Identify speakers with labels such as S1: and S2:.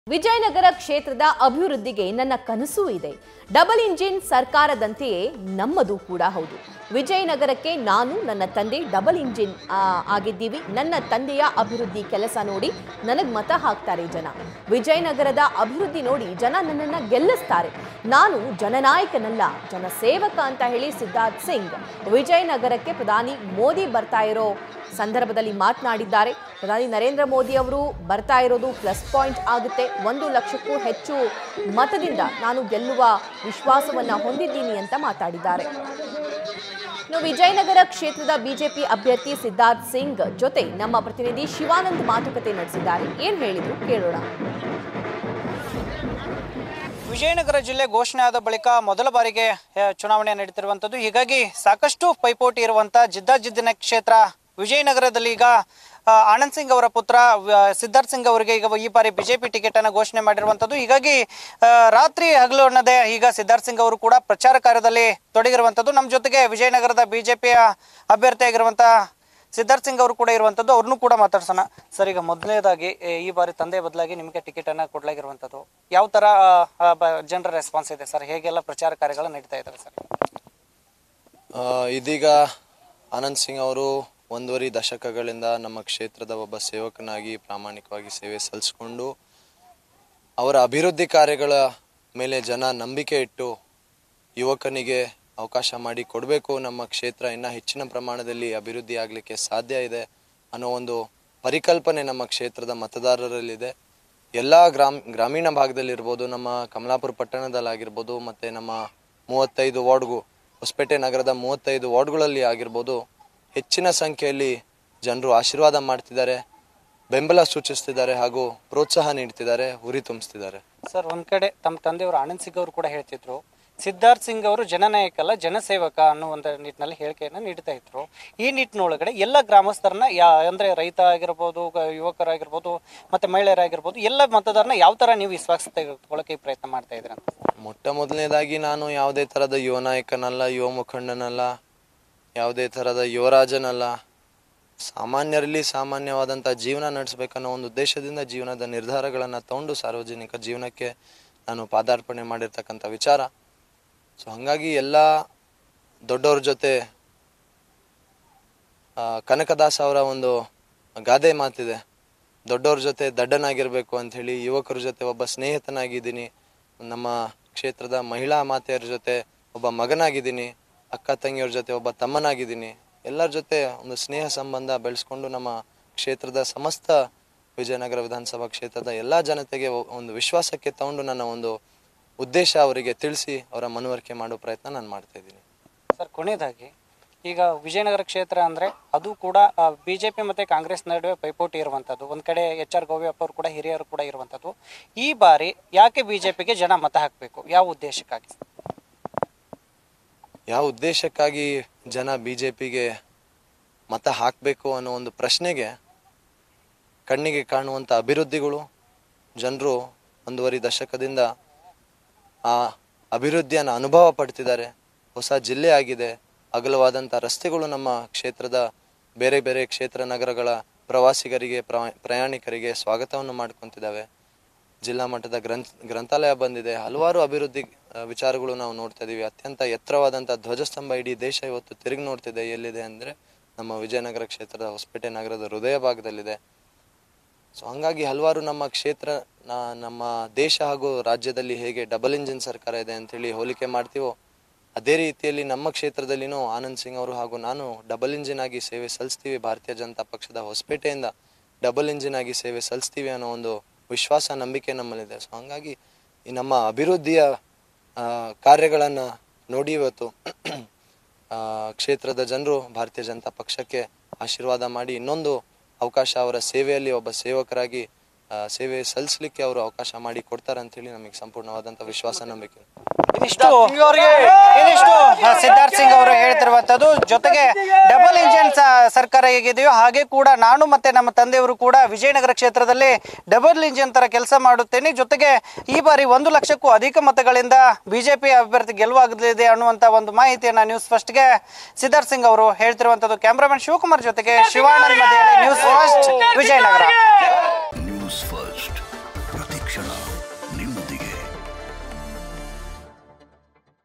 S1: ವಿಜಯನಗರ ಕ್ಷೇತ್ರದ ಅಭಿವೃದ್ಧಿಗೆ ನನ್ನ ಕನಸೂ ಇದೆ ಡಬಲ್ ಇಂಜಿನ್ ಸರ್ಕಾರದಂತೆಯೇ ನಮ್ಮದು ಕೂಡ ಹೌದು ವಿಜಯನಗರಕ್ಕೆ ನಾನು ನನ್ನ ತಂದೆ ಡಬಲ್ ಇಂಜಿನ್ ಆ, ಆಗಿದ್ದೀವಿ ನನ್ನ ತಂದೆಯ ಅಭಿವೃದ್ಧಿ ಕೆಲಸ ನೋಡಿ ನನಗೆ ಮತ ಹಾಕ್ತಾರೆ ಜನ ವಿಜಯನಗರದ ಅಭಿವೃದ್ಧಿ ನೋಡಿ ಜನ ನನ್ನನ್ನು ಗೆಲ್ಲಿಸ್ತಾರೆ ನಾನು ಜನನಾಯಕನಲ್ಲ ಜನಸೇವಕ ಅಂತ ಹೇಳಿ ಸಿದ್ಧಾರ್ಥ್ ಸಿಂಗ್ ವಿಜಯನಗರಕ್ಕೆ ಪ್ರಧಾನಿ ಮೋದಿ ಬರ್ತಾ ಇರೋ ಸಂದರ್ಭದಲ್ಲಿ ಮಾತನಾಡಿದ್ದಾರೆ ಪ್ರಧಾನಿ ನರೇಂದ್ರ ಮೋದಿ ಅವರು ಬರ್ತಾ ಇರೋದು ಪ್ಲಸ್ ಪಾಯಿಂಟ್ ಆಗುತ್ತೆ ಒಂದು ಲಕ್ಷಕ್ಕೂ ಹೆಚ್ಚು ಮತದಿಂದ ನಾನು ಗೆಲ್ಲುವ ವಿಶ್ವಾಸವನ್ನ ಹೊಂದಿದ್ದೀನಿ ಅಂತ ಮಾತಾಡಿದ್ದಾರೆ ಇನ್ನು ವಿಜಯನಗರ ಕ್ಷೇತ್ರದ ಬಿಜೆಪಿ ಅಭ್ಯರ್ಥಿ ಸಿದ್ಧಾರ್ಥ್ ಸಿಂಗ್ ಜೊತೆ ನಮ್ಮ ಪ್ರತಿನಿಧಿ ಶಿವಾನಂದ್ ಮಾತುಕತೆ ನಡೆಸಿದ್ದಾರೆ ಏನ್ ಹೇಳಿದ್ರು ಕೇಳೋಣ
S2: ವಿಜಯನಗರ ಜಿಲ್ಲೆ ಘೋಷಣೆ ಆದ ಬಳಿಕ ಮೊದಲ ಬಾರಿಗೆ ಆ, ಚುನಾವಣೆ ನಡೀತಿರುವಂಥದ್ದು ಹೀಗಾಗಿ ಸಾಕಷ್ಟು ಪೈಪೋಟಿ ಇರುವಂತ ಜಿದ್ದಾಜಿದ್ದಿನ ಕ್ಷೇತ್ರ ವಿಜಯನಗರದಲ್ಲಿ ಈಗ ಆ, ಆನಂದ್ ಸಿಂಗ್ ಅವರ ಪುತ್ರ ವ- ಸಿದ್ಧಾರ್ಥ್ ಸಿಂಗ್ ಅವರಿಗೆ ಈಗ ಈ ಬಾರಿ ಬಿಜೆಪಿ ಟಿಕೆಟ್ ಅನ್ನು ಘೋಷಣೆ ಮಾಡಿರುವಂಥದ್ದು ಹೀಗಾಗಿ ಆ, ರಾತ್ರಿ ಹಗಲು ಅನ್ನದೇ ಈಗ ಸಿದ್ಧಾರ್ಥ್ ಸಿಂಗ್ ಅವರು ಕೂಡ ಪ್ರಚಾರ ಕಾರ್ಯದಲ್ಲಿ ತೊಡಗಿರುವಂಥದ್ದು ನಮ್ಮ ಜೊತೆಗೆ ವಿಜಯನಗರದ ಬಿಜೆಪಿಯ ಅಭ್ಯರ್ಥಿಯಾಗಿರುವಂತ ಸಿದ್ಧಾರ್ಥ್ ಸಿಂಗ್ ಅವರು ಕೂಡ ಇರುವಂಥದ್ದು ಅವ್ರನ್ನೂ ಕೂಡ ಮಾತಾಡ್ಸೋಣ ಸರ್ ಈಗ ಮೊದಲನೇದಾಗಿ ಏ, ಈ ಬಾರಿ ತಂದೆ ಬದಲಾಗಿ ನಿಮಗೆ ಟಿಕೆಟ್ ಅನ್ನ ಕೊಡ್ಲಾಗಿರುವಂಥದ್ದು ಯಾವ ತರ ಆ, ಬ- ಜನರ ರೆಸ್ಪಾನ್ಸ್ ಇದೆ ಸರ್ ಹೇಗೆಲ್ಲ ಪ್ರಚಾರ ಕಾರ್ಯಗಳು ನಡೀತಾ ಇದಾವೆ ಸರ್
S3: ಆ, ಇದೀಗ ಆನಂದ್ ಸಿಂಗ್ ಅವರು ಒಂದೂವರೆ ದಶಕಗಳಿಂದ ನಮ್ಮ ಕ್ಷೇತ್ರದ ಒಬ್ಬ ಸೇವಕನಾಗಿ ಪ್ರಾಮಾಣಿಕವಾಗಿ ಸೇವೆ ಸಲ್ಲಿಸಿಕೊಂಡು ಅವರ ಅಭಿವೃದ್ಧಿ ಕಾರ್ಯಗಳ ಮೇಲೆ ಜನ ನಂಬಿಕೆ ಇಟ್ಟು ಯುವಕನಿಗೆ ಅವಕಾಶ ಮಾಡಿ ಕೊಡಬೇಕು ನಮ್ಮ ಕ್ಷೇತ್ರ ಇನ್ನ ಹೆಚ್ಚಿನ ಪ್ರಮಾಣದಲ್ಲಿ ಅಭಿವೃದ್ಧಿ ಆಗಲಿಕ್ಕೆ ಸಾಧ್ಯ ಇದೆ ಅನ್ನೋ ಒಂದು ಪರಿಕಲ್ಪನೆ ನಮ್ಮ ಕ್ಷೇತ್ರದ ಮತದಾರರಲ್ಲಿದೆ ಎಲ್ಲ ಗ್ರಾಮ್ ಗ್ರಾಮೀಣ ಭಾಗದಲ್ಲಿರ್ಬೋದು ನಮ್ಮ ಕಮಲಾಪುರ ಪಟ್ಟಣದಲ್ಲಾಗಿರ್ಬೋದು ಮತ್ತೆ ನಮ್ಮ ಮೂವತ್ತೈದು ವಾರ್ಡ್ಗೂ ಹೊಸಪೇಟೆ ನಗರದ ಮೂವತ್ತೈದು ವಾರ್ಡ್ಗಳಲ್ಲಿ ಆಗಿರ್ಬೋದು ಹೆಚ್ಚಿನ ಸಂಖ್ಯೆಯಲ್ಲಿ ಜನರು ಆಶೀರ್ವಾದ ಮಾಡ್ತಿದ್ದಾರೆ ಬೆಂಬಲ ಸೂಚಿಸ್ತಿದ್ದಾರೆ ಹಾಗೂ ಪ್ರೋತ್ಸಾಹ ನೀಡ್ತಿದ್ದಾರೆ ಉರಿ ತುಂಬಿಸ್ತಿದ್ದಾರೆ
S2: ಸರ್ ಒಂದ್ ಕಡೆ ತಮ್ಮ ತಂದೆಯವರು ಆನಂದ್ ಸಿಂಗ್ ಅವರು ಕೂಡ ಹೇಳ್ತಿದ್ರು ಸಿದ್ಧಾರ್ಥ್ ಸಿಂಗ್ ಅವರು ಜನನಾಯಕ ಅಲ್ಲ ಜನಸೇವಕ ಅನ್ನೋ ಒಂದು ನಿಟ್ಟಿನಲ್ಲಿ ಹೇಳಿಕೆಯನ್ನ ನೀಡ್ತಾ ಇದ್ರು ಈ ನಿಟ್ಟಿನೊಳಗಡೆ ಎಲ್ಲ ಗ್ರಾಮಸ್ಥರನ್ನ ಯಾ ಅಂದ್ರೆ ರೈತ ಆಗಿರ್ಬೋದು ಗ- ಯುವಕರಾಗಿರ್ಬೋದು ಮತ್ತೆ ಮಹಿಳೆಯರಾಗಿರ್ಬೋದು ಎಲ್ಲ ಮತದಾರನ ಯಾವ ತರ ನೀವು ವಿಶ್ವಾಸ ತೆಗೆದುಕೊಳ್ಳಕ್ಕೆ ಪ್ರಯತ್ನ ಮಾಡ್ತಾ ಇದ್ರಿ ಅಂತ
S3: ಮೊಟ್ಟ ಮೊದಲನೇದಾಗಿ ನಾನು ಯಾವುದೇ ಥರದ ಯುವ ನಾಯಕನಲ್ಲ ಯುವ ಮುಖಂಡನಲ್ಲ ಯಾವುದೇ ಥರದ ಯುವರಾಜನಲ್ಲ ಸಾಮಾನ್ಯರಲ್ಲಿ ಸಾಮಾನ್ಯವಾದಂಥ ಜೀವನ ನಡೆಸಬೇಕನ್ನೋ ಒಂದು ಉದ್ದೇಶದಿಂದ ಜೀವನದ ನಿರ್ಧಾರಗಳನ್ನು ತಗೊಂಡು ಸಾರ್ವಜನಿಕ ಜೀವನಕ್ಕೆ ನಾನು ಪಾದಾರ್ಪಣೆ ಮಾಡಿರ್ತಕ್ಕಂಥ ವಿಚಾರ ಸೊ ಹಾಗಾಗಿ ಎಲ್ಲ ದೊಡ್ಡವ್ರ ಜೊತೆ ಆ, ಕನಕದಾಸ ಅವರ ಒಂದು ಗಾದೆ ಮಾತಿದೆ ದೊಡ್ಡವ್ರ ಜೊತೆ ದಡ್ಡನಾಗಿರ್ಬೇಕು ಅಂತ ಹೇಳಿ ಯುವಕರ ಜೊತೆ ಒಬ್ಬ ಸ್ನೇಹಿತನಾಗಿದ್ದೀನಿ ನಮ್ಮ ಕ್ಷೇತ್ರದ ಮಹಿಳಾ ಮಾತೆಯರ ಜೊತೆ ಒಬ್ಬ ಮಗನಾಗಿದ್ದೀನಿ ಅಕ್ಕ ತಂಗಿಯವ್ರ ಜೊತೆ ಒಬ್ಬ ತಮ್ಮನಾಗಿದ್ದೀನಿ ಎಲ್ಲರ ಜೊತೆ ಒಂದು ಸ್ನೇಹ ಸಂಬಂಧ ಬೆಳೆಸ್ಕೊಂಡು ನಮ್ಮ ಕ್ಷೇತ್ರದ ಸಮಸ್ತ ವಿಜಯನಗರ ವಿಧಾನಸಭಾ ಕ್ಷೇತ್ರದ ಎಲ್ಲ ಜನತೆಗೆ ಒ- ಒಂದು ವಿಶ್ವಾಸಕ್ಕೆ ತಗೊಂಡು ನನ್ನ ಒಂದು ಉದ್ದೇಶ ಅವರಿಗೆ ತಿಳಿಸಿ ಅವರ ಮನವರಿಕೆ ಮಾಡೋ ಪ್ರಯತ್ನ ನಾನು ಮಾಡ್ತಾ ಇದ್ದೀನಿ
S2: ಸರ್ ಕೊನೆಯದಾಗಿ ಈಗ ವಿಜಯನಗರ ಕ್ಷೇತ್ರ ಅಂದ್ರೆ ಅದು ಕೂಡ ಬಿಜೆಪಿ ಮತ್ತೆ ಕಾಂಗ್ರೆಸ್ ನಡುವೆ ಪೈಪೋಟಿ ಇರುವಂತದ್ದು ಒಂದ್ ಕಡೆ ಎಚ್ ಆರ್ ಗೋವಿಯಪ್ಪ ಅವರು ಕೂಡ ಹಿರಿಯರು ಕೂಡ ಇರುವಂತದ್ದು ಈ ಬಾರಿ ಯಾಕೆ ಬಿಜೆಪಿಗೆ ಜನ ಮತ ಹಾಕಬೇಕು ಯಾವ ಉದ್ದೇಶಕ್ಕಾಗಿ
S3: ಯಾವ ಉದ್ದೇಶಕ್ಕಾಗಿ ಜನ ಬಿ ಜೆ ಪಿಗೆ ಮತ ಹಾಕಬೇಕು ಅನ್ನೋ ಒಂದು ಪ್ರಶ್ನೆಗೆ ಕಣ್ಣಿಗೆ ಕಾಣುವಂಥ ಅಭಿವೃದ್ಧಿಗಳು ಜನರು ಒಂದೂವರೆ ದಶಕದಿಂದ ಆ ಅಭಿವೃದ್ಧಿಯನ್ನು ಅನುಭವ ಪಡ್ತಿದ್ದಾರೆ ಹೊಸ ಜಿಲ್ಲೆ ಆಗಿದೆ ಅಗಲವಾದಂಥ ರಸ್ತೆಗಳು ನಮ್ಮ ಕ್ಷೇತ್ರದ ಬೇರೆ ಬೇರೆ ಕ್ಷೇತ್ರ ನಗರಗಳ ಪ್ರವಾಸಿಗರಿಗೆ ಪ್ರ- ಪ್ರಯಾಣಿಕರಿಗೆ ಸ್ವಾಗತವನ್ನು ಮಾಡ್ಕೊತಿದ್ದಾವೆ ಜಿಲ್ಲಾ ಮಟ್ಟದ ಗ್ರಂಥ ಗ್ರಂಥಾಲಯ ಬಂದಿದೆ ಹಲವಾರು ಅಭಿವೃದ್ಧಿ ಆ, ವಿಚಾರಗಳು ನಾವು ನೋಡ್ತಾ ಇದೀವಿ ಅತ್ಯಂತ ಎತ್ತರವಾದಂಥ ಧ್ವಜಸ್ತಂಭ ಇಡೀ ದೇಶ ಇವತ್ತು ತಿರುಗಿ ನೋಡ್ತಿದೆ ಎಲ್ಲಿದೆ ಅಂದ್ರೆ ನಮ್ಮ ವಿಜಯನಗರ ಕ್ಷೇತ್ರದ ಹೊಸಪೇಟೆ ನಗರದ ಹೃದಯ ಭಾಗದಲ್ಲಿದೆ ಸೊ ಹಂಗಾಗಿ ಹಲವಾರು ನಮ್ಮ ಕ್ಷೇತ್ರ ನ- ನಮ್ಮ ದೇಶ ಹಾಗೂ ರಾಜ್ಯದಲ್ಲಿ ಹೇಗೆ ಡಬಲ್ ಇಂಜಿನ್ ಸರ್ಕಾರ ಇದೆ ಅಂತೇಳಿ ಹೋಲಿಕೆ ಮಾಡ್ತೀವೋ ಅದೇ ರೀತಿಯಲ್ಲಿ ನಮ್ಮ ಕ್ಷೇತ್ರದಲ್ಲಿನೂ ಆನಂದ್ ಸಿಂಗ್ ಅವರು ಹಾಗೂ ನಾನು ಡಬಲ್ ಇಂಜಿನ್ ಆಗಿ ಸೇವೆ ಸಲ್ಲಿಸ್ತೀವಿ ಭಾರತೀಯ ಜನತಾ ಪಕ್ಷದ ಹೊಸಪೇಟೆಯಿಂದ ಡಬಲ್ ಇಂಜಿನ್ ಆಗಿ ಸೇವೆ ಸಲ್ಲಿಸ್ತೀವಿ ಅನ್ನೋ ಒಂದು ವಿಶ್ವಾಸ ನಂಬಿಕೆ ನಮ್ಮಲ್ಲಿದೆ ಸೊ ಹಂಗಾಗಿ ಈ ನಮ್ಮ ಅಭಿವೃದ್ಧಿಯ ಆ, ಕಾರ್ಯಗಳನ್ನ ನೋಡಿ ಇವತ್ತು ಆ, ಕ್ಷೇತ್ರದ ಜನರು ಭಾರತೀಯ ಜನತಾ ಪಕ್ಷಕ್ಕೆ ಆಶೀರ್ವಾದ ಮಾಡಿ ಇನ್ನೊಂದು ಅವಕಾಶ ಅವರ ಸೇವೆಯಲ್ಲಿ ಒಬ್ಬ ಸೇವಕರಾಗಿ ಆ, ಸೇವೆ ಸಲ್ಲಿಸಲಿಕ್ಕೆ ಅವರು ಅವಕಾಶ ಮಾಡಿ ಕೊಡ್ತಾರೆ ಅಂತ ಹೇಳಿ ನಮಗೆ ಸಂಪೂರ್ಣವಾದಂತ ವಿಶ್ವಾಸ ನಂಬಿಕೆ
S2: ಇದಿಷ್ಟು ಇದಿಷ್ಟು ಆ, ಸಿದ್ಧಾರ್ಥ್ ಸಿಂಗ್ ಅವರು ಹೇಳ್ತಿರುವಂತದ್ದು ಜೊತೆಗೆ ಡಬಲ್ ಇಂಜಿನ್ ಸರ್ಕಾರ ಹೇಗಿದೆಯೋ ಹಾಗೆ ಕೂಡ ನಾನು ಮತ್ತೆ ನಮ್ಮ ತಂದೆಯವರು ಕೂಡ ವಿಜಯನಗರ ಕ್ಷೇತ್ರದಲ್ಲಿ ಡಬಲ್ ಇಂಜಿನ್ ತರ ಕೆಲಸ ಮಾಡುತ್ತೇನೆ ಜೊತೆಗೆ ಈ ಬಾರಿ ಒಂದು ಲಕ್ಷಕ್ಕೂ ಅಧಿಕ ಮತಗಳಿಂದ ಬಿಜೆಪಿ ಅಭ್ಯರ್ಥಿ ಗೆಲುವಾಗಲಿದೆ ಅನ್ನುವಂತ ಒಂದು ಮಾಹಿತಿಯನ್ನ ನ್ಯೂಸ್ ಫಸ್ಟ್ಗೆ ಸಿದ್ಧಾರ್ಥ್ ಸಿಂಗ್ ಅವರು ಹೇಳ್ತಿರುವಂತದ್ದು ಕ್ಯಾಮ್ರಾಮನ್ ಶಿವಕುಮಾರ್ ಜೊತೆಗೆ Shivanand Madeli news first Vijayanagara
S4: news first